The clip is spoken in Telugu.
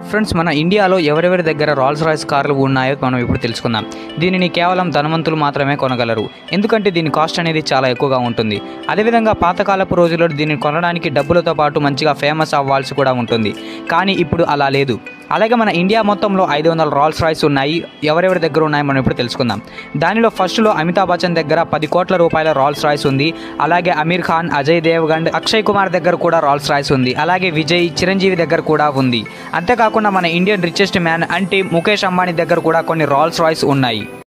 ఫ్రెండ్స్ మన ఇండియాలో ఎవరెవరి దగ్గర రాల్స్ రాయ్స్ కార్లు ఉన్నాయో మనం ఇప్పుడు తెలుసుకుందాం దీనిని కేవలం ధనవంతులు మాత్రమే కొనగలరు ఎందుకంటే దీని కాస్ట్ అనేది చాలా ఎక్కువగా ఉంటుంది అదేవిధంగా పాతకాలపు రోజుల్లో దీనిని కొనడానికి డబ్బులతో పాటు మంచిగా ఫేమస్ అవ్వాల్సి కూడా ఉంటుంది కానీ ఇప్పుడు అలా లేదు అలాగే మన ఇండియా మొత్తంలో ఐదు వందల రాల్స్ రాయ్స్ ఉన్నాయి ఎవరెవరి దగ్గర ఉన్నాయో మనం ఇప్పుడు తెలుసుకుందాం దానిలో ఫస్ట్లో అమితాబ్ బచ్చన్ దగ్గర పది కోట్ల రూపాయల రాల్స్ రాయ్స్ ఉంది అలాగే అమీర్ ఖాన్ అజయ్ దేవ్గండ్ అక్షయ్ కుమార్ దగ్గర కూడా రాల్స్ రాయ్స్ ఉంది అలాగే విజయ్ చిరంజీవి దగ్గర కూడా ఉంది అంతేకాకుండా మన ఇండియన్ రిచెస్ట్ మ్యాన్ అంటే ముఖేష్ అంబానీ దగ్గర కూడా కొన్ని రాల్స్ రాయ్స్ ఉన్నాయి